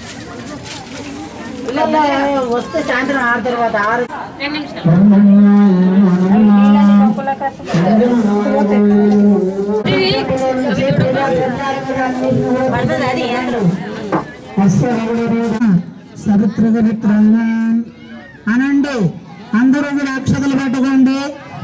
పిల్లలు వస్తే సాయంత్రం ఆరు తర్వాత ఆరు అనండి అందరూ కూడా అక్షతలు పట్టుకోండి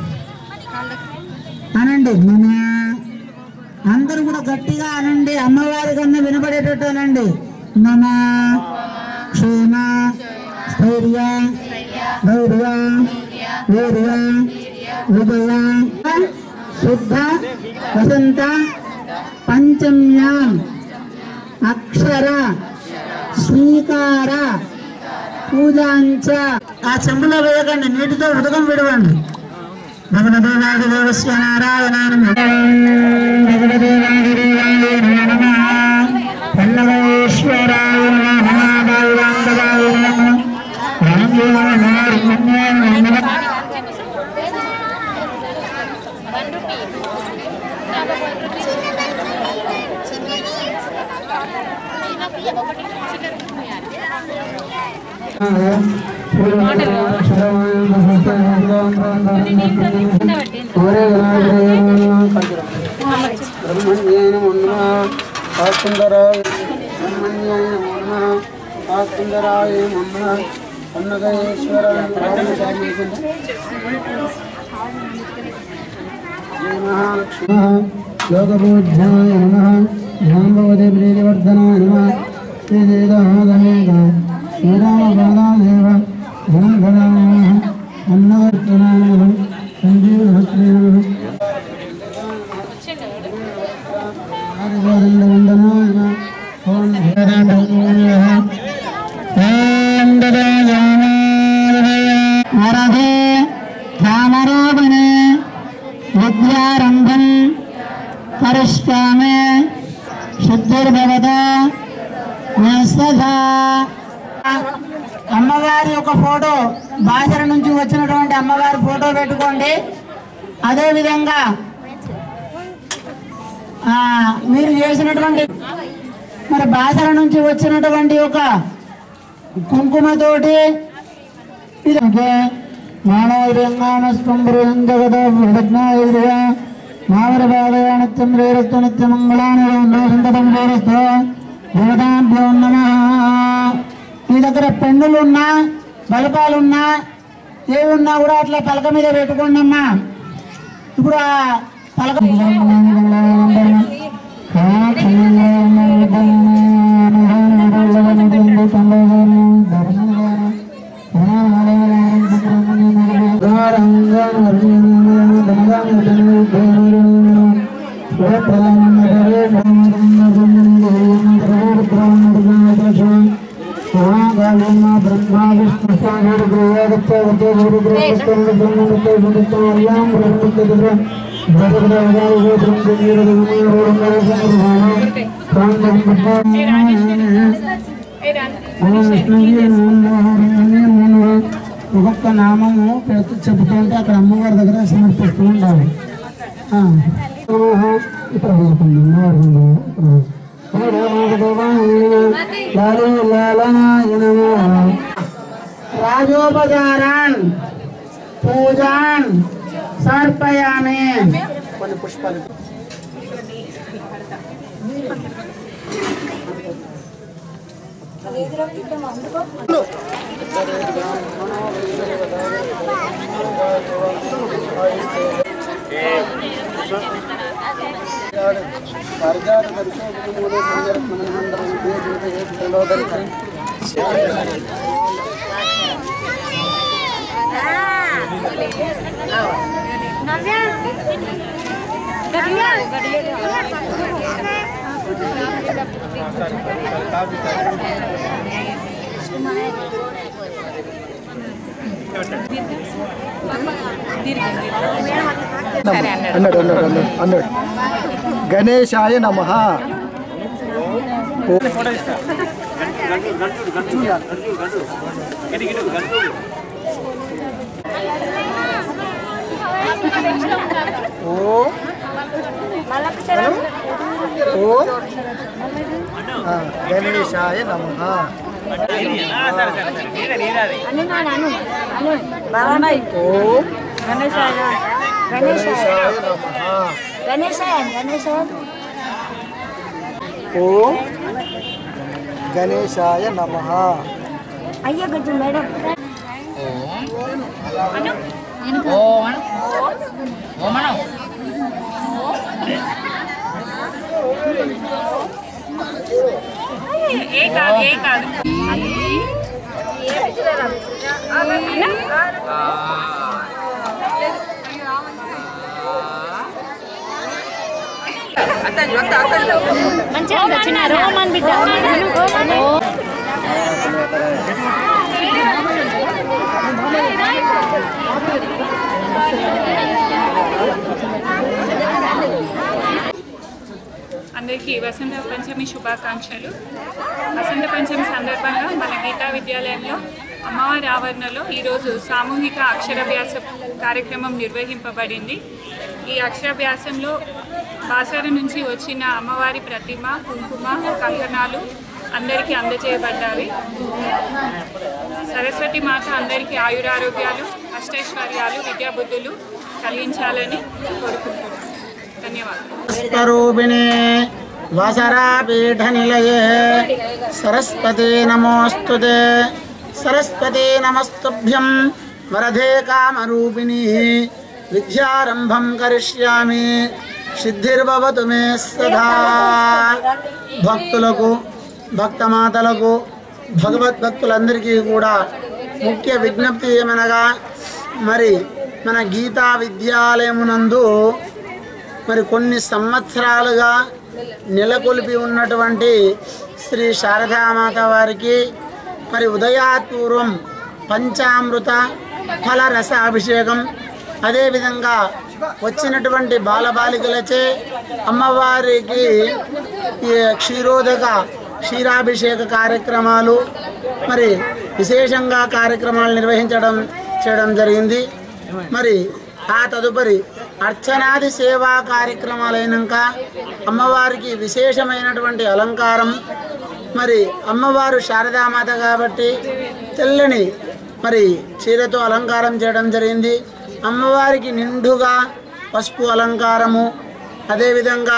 అనండి మన అందరూ కూడా గట్టిగా అనండి అమ్మవారి కన్నా వినపడేటట్టు అనండి మన క్షేమ స్థైర్య ధైర్య వీర్య విజయ శుద్ధ వసంత పంచమ్యాం అక్షర స్వీకార పూజాంచ ఆ చెంబులో వేయకండి నీటితో ఉదకం విడవండి భగవదేవాది దేవస్య నారాయణానం భగవదేవాది దేవాయ నమః పల్లవేశ్వరాయ నమః బాలాంగవాయ నమః రామ్యాయ నమః యోగబోధ్యాయ నమ జాంబవతి ప్రీతివర్ధనాయ నమ శ్రీదేదాదేవ శ్రీరామబాలాదేవ ధనంధనాయ అన్నవర్తనాయ సంజీవహత్రే నమ ఆదిగోవిందవందనాయ నమ ఓం వరదే రామరావణే విద్యారంభం పరిష్కామే శుద్ధిర్భవత నిస్సధా అమ్మవారి యొక్క ఫోటో బాసర నుంచి వచ్చినటువంటి అమ్మవారి ఫోటో పెట్టుకోండి అదే విధంగా ఆ, మీరు చేసినటువంటి మరి బాసర నుంచి వచ్చినటువంటి ఒక కుంకుమతోటి ఇదంటే మానవీర్యంగామస్కంబృందగతజ్ఞాయ మావరపాదయానిత్యం రేరస్తు నిత్యమంగళాని సంతతం రేరస్తు దేవతాభ్యో నమ మీ దగ్గర పెన్నులు ఉన్నా బలపాలున్నా ఏవి ఉన్నా కూడా అట్లా పలక మీద పెట్టుకోండి అమ్మా ఇప్పుడు ఆ పలక బ్రహ్మా విష్ణు ఒక్కొక్క నామము పెడుతూ చెబుతుంటే అక్కడ అమ్మవారి దగ్గర సమర్పిస్తూ ఉండాలి ఆ. ఇక్కడ చదువుకుందాం. లాలీ లాలనాయ నమః. రాజోపచారాన్ పూజాన్ సమర్పయామి కొన్ని పుష్పాలు అన్నాడు అన్నాడు అన్నాడు అన్నాడు గణేశాయ నమ ఓ ఓం ఆ, గణేశాయ నమ ఓం గణేశాయ గణేశాయ నమ గణేశాయ గణేశాయ ఓం గణేశాయ నమ అయ్యో కొంచెం మేడం ఏ కాదు ఏ కాదు మంచిగా వచ్చిన రోమన్ బిడ్డ అందరికీ వసంత పంచమి శుభాకాంక్షలు వసంత పంచమి సందర్భంగా మన గీతా విద్యాలయంలో అమ్మవారి ఆవరణలో ఈరోజు సామూహిక అక్షరాభ్యాస కార్యక్రమం నిర్వహింపబడింది ఈ అక్షరాభ్యాసంలో బాసర నుంచి వచ్చిన అమ్మవారి ప్రతిమ కుంకుమ కంకణాలు అందరికీ అందజేయబడ్డాయి సరస్వతి మాత అందరికీ ఆయురారోగ్యాలు అష్టైశ్వర్యాలు విద్యాబుద్ధులు కలిగించాలని కోరుకుంటున్నాను ధన్యవాదాలు స్వరూపిణే వసరాపీఠనిలయే సరస్వతి నమోస్తుతే సరస్వతి నమస్తుభ్యం వరదే కామరూపిణి విద్యారంభం కరిష్యామి సిద్ధిర్భవతు మే సదా భక్తులకు భక్తమాతలకు భగవద్భక్తులందరికీ కూడా ముఖ్య విజ్ఞప్తి ఏమనగా మరి మన గీతా విద్యాలయమునందు మరి కొన్ని సంవత్సరాలుగా నెలకొల్పి ఉన్నటువంటి శ్రీ శారదామాత వారికి మరి ఉదయాత్పూర్వం పంచామృత ఫల రసాభిషేకం అదేవిధంగా వచ్చినటువంటి బాలబాలికలచే అమ్మవారికి ఈ క్షీరోదక క్షీరాభిషేక కార్యక్రమాలు మరి విశేషంగా కార్యక్రమాలు నిర్వహించడం చేయడం జరిగింది మరి ఆ తదుపరి అర్చనాది సేవా కార్యక్రమాలు అయినాక అమ్మవారికి విశేషమైనటువంటి అలంకారం మరి అమ్మవారు శారదామాత కాబట్టి తెల్లని మరి చీరతో అలంకారం చేయడం జరిగింది అమ్మవారికి నిండుగా పసుపు అలంకారము అదేవిధంగా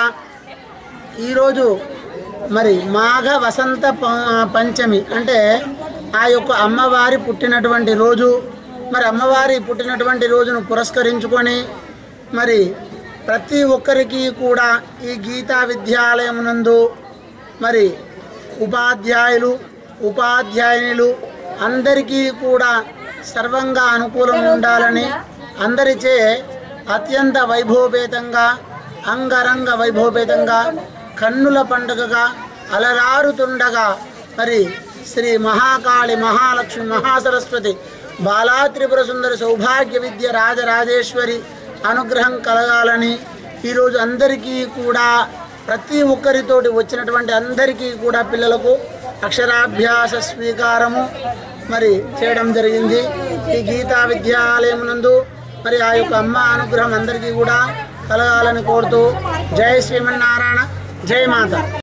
ఈరోజు మరి మాఘ వసంత ప- పంచమి అంటే ఆ యొక్క అమ్మవారి పుట్టినటువంటి రోజు మరి అమ్మవారి పుట్టినటువంటి రోజును పురస్కరించుకొని మరి ప్రతి ఒక్కరికి కూడా ఈ గీతా విద్యాలయం నందు మరి ఉపాధ్యాయులు ఉపాధ్యాయునులు అందరికీ కూడా సర్వంగా అనుకూలం ఉండాలని అందరిచే అత్యంత వైభవపేతంగా అంగరంగ వైభవపేతంగా కన్నుల పండుగగా అలరారుతుండగా మరి శ్రీ మహాకాళి మహాలక్ష్మి మహాసరస్వతి బాలా త్రిపుర సుందరి సౌభాగ్య విద్య రాజరాజేశ్వరి అనుగ్రహం కలగాలని ఈరోజు అందరికీ కూడా ప్రతి ఒక్కరితోటి వచ్చినటువంటి అందరికీ కూడా పిల్లలకు అక్షరాభ్యాస స్వీకారము మరి చేయడం జరిగింది ఈ గీతా విద్యాలయం నందు మరి ఆ యొక్క అమ్మ అనుగ్రహం అందరికీ కూడా కలగాలని కోరుతూ జై శ్రీమన్నారాయణ జై మాత